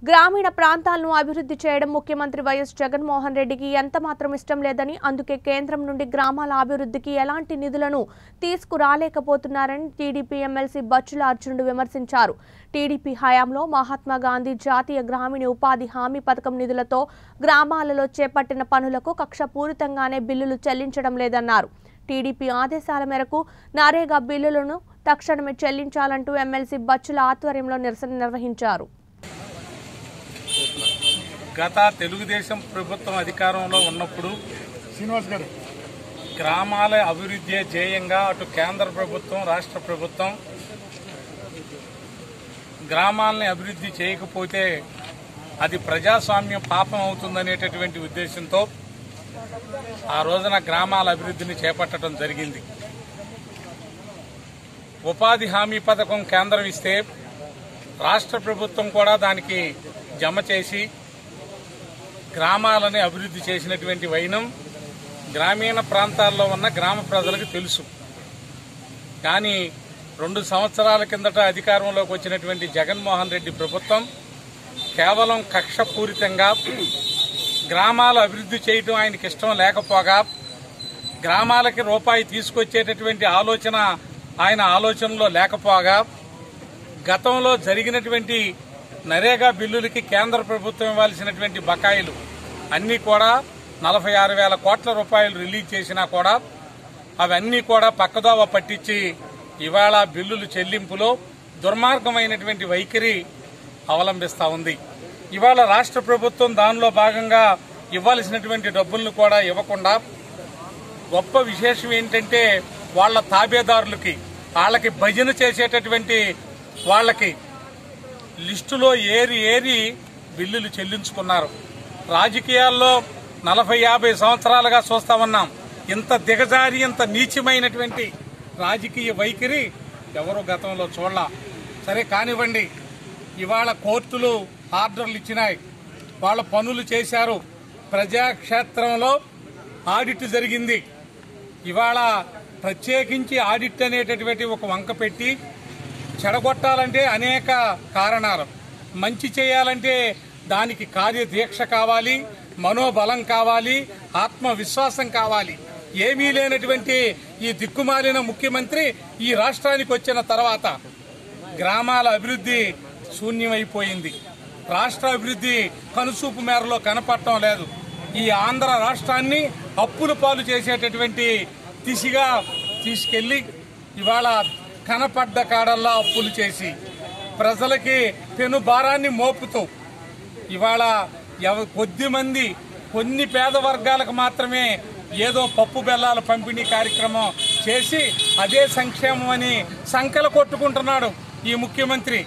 గ్రామీణ ప్రాంతాలను అభివృద్ధి చేయడం ముఖ్యమంత్రి వైఎస్ జగన్మోహన్ రెడ్డికి ఎంత మాత్రం ఇష్టం లేదని అందుకే కేంద్రం నుండి గ్రామాల అభివృద్ధికి ఎలాంటి నిధులను తీసుకురాలేకపోతున్నారని టీడీపీ ఎమ్మెల్సీ బచ్చుల అర్జునుడు విమర్శించారు టీడీపీ హయాంలో మహాత్మా గాంధీ జాతీయ గ్రామీణ ఉపాధి హామీ పథకం నిధులతో గ్రామాలలో చేపట్టిన పనులకు కక్షపూరితంగానే బిల్లులు చెల్లించడం లేదన్నారు టీడీపీ ఆదేశాల మేరకు నరేగా బిల్లులను తక్షణమే చెల్లించాలంటూ ఎమ్మెల్సీ బచ్చుల ఆధ్వర్యంలో నిరసన నిర్వహించారు గత తెలుగుదేశం ప్రభుత్వం అధికారంలో ఉన్నప్పుడు శ్రీనివాస్ గారు గ్రామాల అభివృద్ధి ధ్యేయంగా అటు కేంద్ర ప్రభుత్వం రాష్ట్ర ప్రభుత్వం గ్రామాలని అభివృద్ధి చేయకపోతే అది ప్రజాస్వామ్యం పాపం అవుతుందనేటటువంటి ఉద్దేశంతో ఆ రోజున గ్రామాల అభివృద్ధిని చేపట్టడం జరిగింది ఉపాధి హామీ పథకం కేంద్రం ఇస్తే రాష్ట్ర ప్రభుత్వం కూడా దానికి జమ చేసి గ్రామాలని అభివృద్ధి చేసినటువంటి వైనం గ్రామీణ ప్రాంతాల్లో ఉన్న గ్రామ ప్రజలకు తెలుసు కానీ రెండు సంవత్సరాల కిందట అధికారంలోకి వచ్చినటువంటి జగన్మోహన్ రెడ్డి ప్రభుత్వం కేవలం కక్షపూరితంగా గ్రామాల అభివృద్ధి చేయడం ఆయనకి ఇష్టం లేకపోగా గ్రామాలకి రూపాయి తీసుకొచ్చేటటువంటి ఆలోచన ఆయన ఆలోచనలో లేకపోగా గతంలో జరిగినటువంటి నరేగా బిల్లులకి కేంద్ర ప్రభుత్వం ఇవ్వాల్సినటువంటి బకాయిలు అన్నీ కూడా నలభై ఆరు వేల కోట్ల రూపాయలు రిలీజ్ చేసినా కూడా అవన్నీ కూడా పక్కదోవ పట్టించి ఇవాళ బిల్లులు చెల్లింపులో దుర్మార్గమైనటువంటి వైఖరి అవలంబిస్తా ఉంది ఇవాళ రాష్ట్ర ప్రభుత్వం దానిలో భాగంగా ఇవ్వాల్సినటువంటి డబ్బులను కూడా ఇవ్వకుండా గొప్ప విశేషం ఏంటంటే వాళ్ళ తాబేదారులకి వాళ్ళకి భజన చేసేటటువంటి వాళ్ళకి లిస్టులో ఏరి ఏరి బిల్లులు చెల్లించుకున్నారు రాజకీయాల్లో నలభై యాభై సంవత్సరాలుగా చూస్తా ఉన్నాం ఇంత దిగజారి ఇంత నీచమైనటువంటి రాజకీయ వైఖరి ఎవరు గతంలో చూడలా సరే కానివ్వండి ఇవాళ కోర్టులు ఆర్డర్లు ఇచ్చినాయి వాళ్ళ పనులు చేశారు ప్రజాక్షేత్రంలో ఆడిట్ జరిగింది ఇవాళ ప్రత్యేకించి ఆడిట్ అనేటటువంటి ఒక వంక పెట్టి చెడగొట్టాలంటే అనేక కారణాలు మంచి చేయాలంటే దానికి కార్యదీక్ష కావాలి మనోబలం కావాలి ఆత్మవిశ్వాసం కావాలి ఏమీ లేనటువంటి ఈ దిక్కుమాలిన ముఖ్యమంత్రి ఈ రాష్ట్రానికి వచ్చిన తర్వాత గ్రామాల అభివృద్ధి శూన్యమైపోయింది రాష్ట్ర అభివృద్ధి కనుసూపు మేరలో కనపడటం లేదు ఈ ఆంధ్ర రాష్ట్రాన్ని అప్పుల పాలు చేసేటటువంటి దిశగా తీసుకెళ్లి ఇవాళ కనపడ్డ కాడల్లా అప్పులు చేసి ప్రజలకి పెను భారాన్ని మోపుతూ ఇవాళ ఎవ- కొద్ది మంది కొన్ని పేద వర్గాలకు మాత్రమే ఏదో పప్పు బెల్లాల పంపిణీ కార్యక్రమం చేసి అదే సంక్షేమం అని సంకల కొట్టుకుంటున్నాడు ఈ ముఖ్యమంత్రి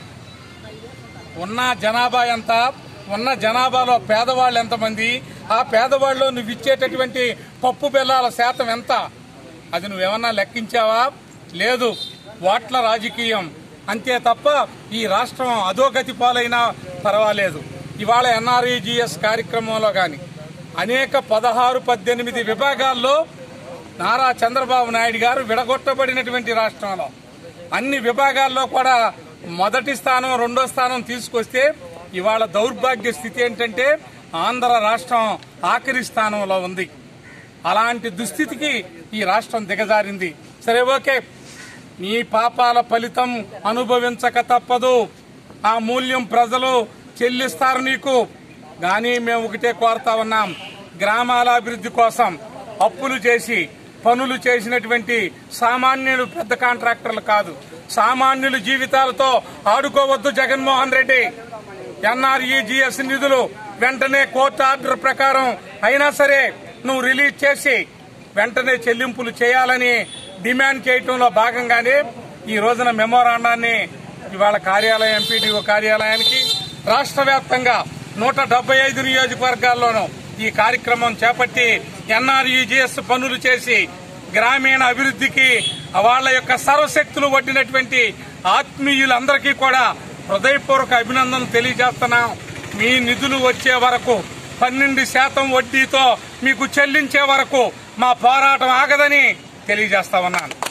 ఉన్న జనాభా ఎంత ఉన్న జనాభాలో పేదవాళ్ళు ఎంతమంది ఆ పేదవాళ్ళలో నువ్వు ఇచ్చేటటువంటి పప్పు బెల్లాల శాతం ఎంత అది నువ్వేమన్నా లెక్కించావా లేదు ఓట్ల రాజకీయం అంతే తప్ప ఈ రాష్ట్రం అధోగతి పాలైనా పర్వాలేదు ఇవాళ ఎన్ఆర్ఈజిఎస్ కార్యక్రమంలో గాని అనేక పదహారు పద్దెనిమిది విభాగాల్లో నారా చంద్రబాబు నాయుడు గారు విడగొట్టబడినటువంటి రాష్ట్రంలో అన్ని విభాగాల్లో కూడా మొదటి స్థానం రెండో స్థానం తీసుకొస్తే ఇవాళ దౌర్భాగ్య స్థితి ఏంటంటే ఆంధ్ర రాష్ట్రం ఆఖరి స్థానంలో ఉంది అలాంటి దుస్థితికి ఈ రాష్ట్రం దిగజారింది సరే ఓకే నీ పాపాల ఫలితం అనుభవించక తప్పదు ఆ మూల్యం ప్రజలు చెల్లిస్తారు నీకు కానీ మేము ఒకటే కోరుతా ఉన్నాం గ్రామాల అభివృద్ధి కోసం అప్పులు చేసి పనులు చేసినటువంటి సామాన్యులు పెద్ద కాంట్రాక్టర్లు కాదు సామాన్యుల జీవితాలతో ఆడుకోవద్దు జగన్మోహన్ రెడ్డి ఎన్ఆర్ఈజిఎస్ నిధులు వెంటనే కోర్టు ఆర్డర్ ప్రకారం అయినా సరే నువ్వు రిలీజ్ చేసి వెంటనే చెల్లింపులు చేయాలని డిమాండ్ చేయటంలో భాగంగానే ఈ రోజున మెమోరాండాన్ని ఇవాళ కార్యాలయం ఎంపీడీఓ కార్యాలయానికి రాష్ట్ర వ్యాప్తంగా నూట డెబ్బై ఐదు నియోజకవర్గాల్లోనూ ఈ కార్యక్రమం చేపట్టి ఎన్ఆర్ఈజిఎస్ పనులు చేసి గ్రామీణ అభివృద్ధికి వాళ్ళ యొక్క సర్వశక్తులు వడ్డినటువంటి ఆత్మీయులందరికీ కూడా హృదయపూర్వక అభినందనలు తెలియజేస్తున్నాం మీ నిధులు వచ్చే వరకు పన్నెండు శాతం వడ్డీతో మీకు చెల్లించే వరకు మా పోరాటం ఆగదని తెలియజేస్తా ఉన్నాను